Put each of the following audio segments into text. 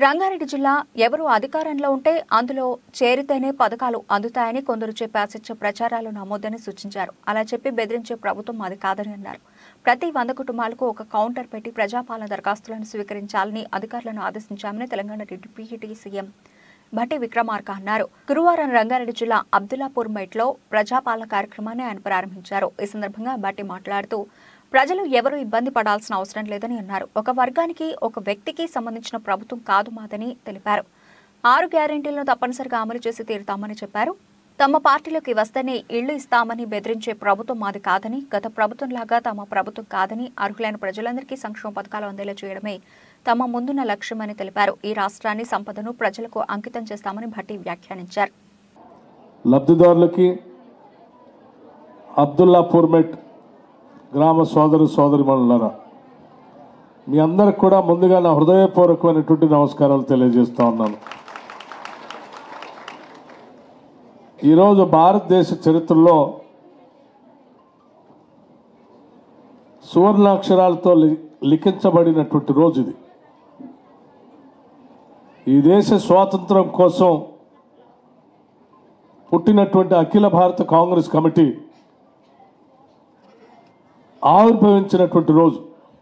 రంగారెడ్డి జిల్లా ఎవరు అధికారంలో ఉంటే అందులో చేరితేనే పథకాలు అందుతాయని కొందరు చెప్పే అసత్య ప్రచారాలు నమోదని సూచించారు అలా చెప్పి బెదిరించే ప్రభుత్వం అది కాదని అన్నారు ప్రతి వంద కుటుంబాలకు ఒక కౌంటర్ పెట్టి ప్రజాపాలన దరఖాస్తులను స్వీకరించాలని అధికారులను ఆదేశించామని తెలంగాణ డిప్యూటీ సీఎం భట్టి విక్రమార్క అన్నారు గురువారం రంగారెడ్డి జిల్లా అబ్దుల్లాపూర్ మెట్లో ప్రజాపాలన కార్యక్రమాన్ని ఆయన ప్రారంభించారు ఈ సందర్భంగా భట్టి మాట్లాడుతూ ప్రజలు ఎవరూ ఇబ్బంది పడాల్సిన అవసరం లేదని అన్నారు ఒక వర్గానికి ఒక వ్యక్తికి సంబంధించిన ప్రభుత్వం కాదు మాదని తెలిపారు ఆరు గ్యారెంటీలను తప్పనిసరిగా అమలు చేసి తీరుతామని చెప్పారు తమ పార్టీలోకి వస్తేనే ఇళ్లు ఇస్తామని బెదిరించే ప్రభుత్వం మాది కాదని గత ప్రభుత్వంలాగా తమ ప్రభుత్వం కాదని అర్హులైన ప్రజలందరికీ సంక్షేమ పథకాలు అందేలా చేయడమే తమ ముందున్న లక్ష్యమని తెలిపారు ఈ రాష్ట్రాన్ని సంపదను ప్రజలకు అంకితం చేస్తామని భట్టి వ్యాఖ్యానించారు లబ్ధిదారులకి అబ్దుల్లాపూర్ మెట్ గ్రామ సోదరు సోదరిమణులారా మీ అందరికి కూడా ముందుగా నా హృదయపూర్వకమైనటువంటి నమస్కారాలు తెలియజేస్తా ఉన్నాను ఈరోజు భారతదేశ చరిత్రలో సువర్ణాక్షరాలతో లి- లిఖించబడినటువంటి రోజు ఇది ఈ దేశ స్వాతంత్రం కోసం పుట్టినటువంటి అఖిల భారత కాంగ్రెస్ కమిటీ ఆవిర్భవించినటువంటి రోజు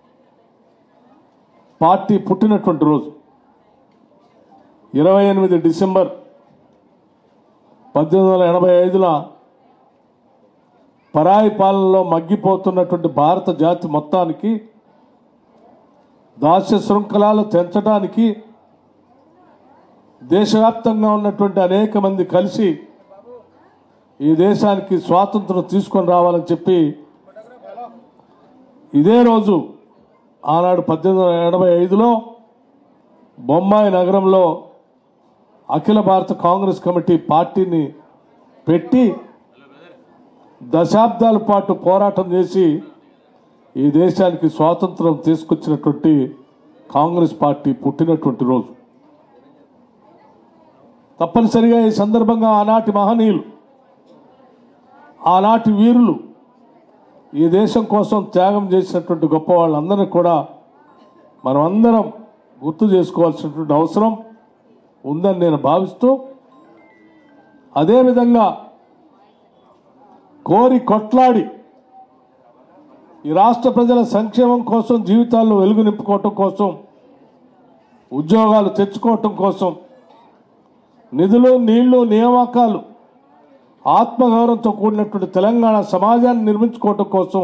పార్టీ పుట్టినటువంటి రోజు ఇరవై ఎనిమిది డిసెంబర్ పద్దెనిమిది వందల ఎనభై ఐదుల పరాయి పాలనలో మగ్గిపోతున్నటువంటి భారత జాతి మొత్తానికి దాస్య శృంఖలాలు తెంచడానికి దేశవ్యాప్తంగా ఉన్నటువంటి అనేక మంది కలిసి ఈ దేశానికి స్వాతంత్రం తీసుకొని రావాలని చెప్పి ఇదే రోజు ఆనాడు పద్దెనిమిది వందల ఎనభై ఐదులో బొంబాయి నగరంలో అఖిల భారత కాంగ్రెస్ కమిటీ పార్టీని పెట్టి దశాబ్దాల పాటు పోరాటం చేసి ఈ దేశానికి స్వాతంత్రం తీసుకొచ్చినటువంటి కాంగ్రెస్ పార్టీ పుట్టినటువంటి రోజు తప్పనిసరిగా ఈ సందర్భంగా ఆనాటి మహనీయులు ఆనాటి వీరులు ఈ దేశం కోసం త్యాగం చేసినటువంటి గొప్ప వాళ్ళందరినీ కూడా మనం అందరం గుర్తు చేసుకోవాల్సినటువంటి అవసరం ఉందని నేను భావిస్తూ అదేవిధంగా కోరి కొట్లాడి ఈ రాష్ట్ర ప్రజల సంక్షేమం కోసం జీవితాల్లో వెలుగు నింపుకోవటం కోసం ఉద్యోగాలు తెచ్చుకోవటం కోసం నిధులు నీళ్లు నియామకాలు ఆత్మగౌరవంతో కూడినటువంటి తెలంగాణ సమాజాన్ని నిర్మించుకోవటం కోసం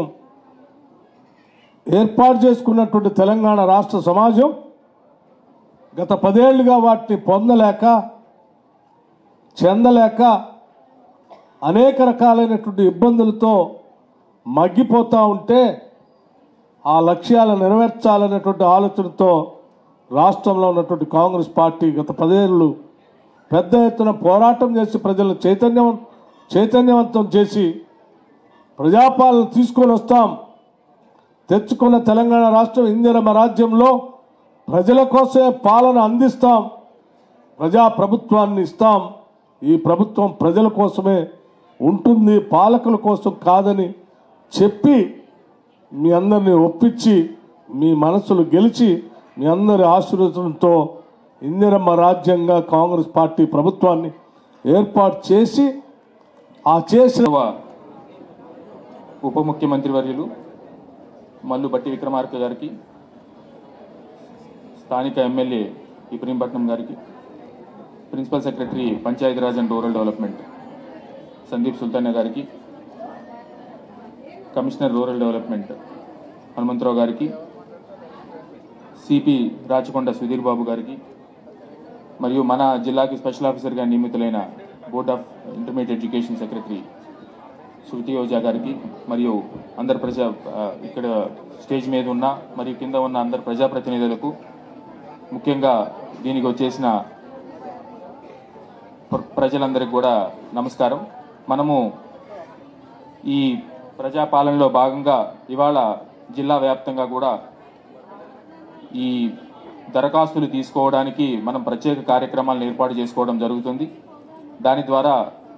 ఏర్పాటు చేసుకున్నటువంటి తెలంగాణ రాష్ట్ర సమాజం గత పదేళ్లుగా వాటిని పొందలేక చెందలేక అనేక రకాలైనటువంటి ఇబ్బందులతో మగ్గిపోతూ ఉంటే ఆ లక్ష్యాలను నెరవేర్చాలనేటువంటి ఆలోచనతో రాష్ట్రంలో ఉన్నటువంటి కాంగ్రెస్ పార్టీ గత పదేళ్ళు పెద్ద ఎత్తున పోరాటం చేసి ప్రజలను చైతన్యం చైతన్యవంతం చేసి ప్రజాపాలన తీసుకొని వస్తాం తెచ్చుకున్న తెలంగాణ రాష్ట్రం ఇందిరమ రాజ్యంలో ప్రజల కోసమే పాలన అందిస్తాం ప్రజా ప్రభుత్వాన్ని ఇస్తాం ఈ ప్రభుత్వం ప్రజల కోసమే ఉంటుంది పాలకుల కోసం కాదని చెప్పి మీ అందరిని ఒప్పించి మీ మనసులు గెలిచి మీ అందరి ఆశీర్వచనంతో ఇందిరమ్మ రాజ్యంగా కాంగ్రెస్ పార్టీ ప్రభుత్వాన్ని ఏర్పాటు చేసి ఆ చేసిన గౌరవ ఉప ముఖ్యమంత్రి వర్యులు మల్లు బట్టి విక్రమార్క గారికి స్థానిక ఎమ్మెల్యే ఇబ్రహీంపట్నం గారికి principal secretary Panchayati Raj and rural development Sandeep Sultana గారికి కమిషనర్ రూరల్ డెవలప్మెంట్ హనుమంతరావు గారికి సిపి రాచకొండ సుధీర్ బాబు గారికి మరియు మన జిల్లాకి స్పెషల్ ఆఫీసర్గా నియమితులైన board of intermediate education secretary Shruti Ojha గారికి మరియు అందరు ప్రజా ఆ, ఇక్కడ స్టేజ్ మీద ఉన్న మరియు కింద ఉన్న అందరు ప్రజాప్రతినిధులకు ముఖ్యంగా దీనికి వచ్చేసిన ప్ర- ప్రజలందరికీ కూడా నమస్కారం మనము ఈ ప్రజాపాలనలో భాగంగా ఇవాళ జిల్లా వ్యాప్తంగా కూడా ఈ దరఖాస్తులు తీసుకోవడానికి మనం ప్రత్యేక కార్యక్రమాలను ఏర్పాటు చేసుకోవడం జరుగుతుంది దాని ద్వారా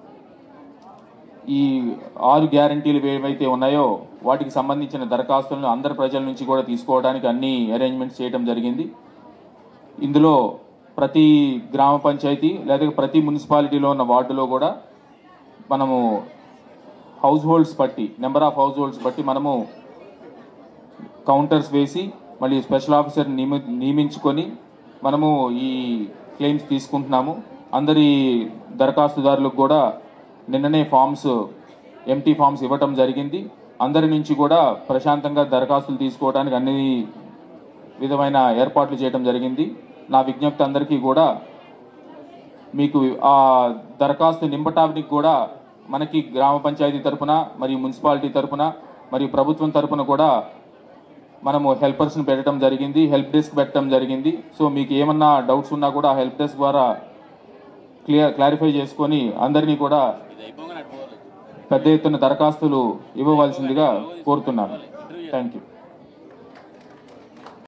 ఈ ఆరు గ్యారంటీలు ఏవైతే ఉన్నాయో వాటికి సంబంధించిన దరఖాస్తులను అందరి ప్రజల నుంచి కూడా తీసుకోవడానికి అన్ని అరేంజ్మెంట్స్ చేయడం జరిగింది ఇందులో ప్రతి గ్రామ పంచాయతీ లేదా ప్రతి మున్సిపాలిటీలో ఉన్న వార్డులో కూడా మనము హౌస్ హోల్డ్స్ బట్టి నెంబర్ ఆఫ్ హౌస్ హోల్డ్స్ బట్టి మనము కౌంటర్స్ వేసి మళ్ళీ స్పెషల్ ఆఫీసర్ నియమి నియమించుకొని మనము ఈ క్లెయిమ్స్ తీసుకుంటున్నాము అందరి దరఖాస్తుదారులకు కూడా నిన్ననే ఫామ్స్ ఎంటీ ఫామ్స్ ఇవ్వటం జరిగింది అందరి నుంచి కూడా ప్రశాంతంగా దరఖాస్తులు తీసుకోవడానికి అన్ని విధమైన ఏర్పాట్లు చేయడం జరిగింది నా విజ్ఞప్తి అందరికీ కూడా మీకు ఆ దరఖాస్తు నింపటానికి కూడా మనకి గ్రామ పంచాయతీ తరపున మరియు మున్సిపాలిటీ తరపున మరియు ప్రభుత్వం తరపున కూడా మనము హెల్పర్స్ని పెట్టడం జరిగింది హెల్ప్ డెస్క్ పెట్టడం జరిగింది సో మీకు ఏమన్నా డౌట్స్ ఉన్నా కూడా ఆ హెల్ప్ డెస్క్ ద్వారా క్లియర్ క్లారిఫై చేసుకొని అందరినీ కూడా పెద్ద ఎత్తున దరఖాస్తులు ఇవ్వవలసిందిగా కోరుతున్నాను థ్యాంక్ యూ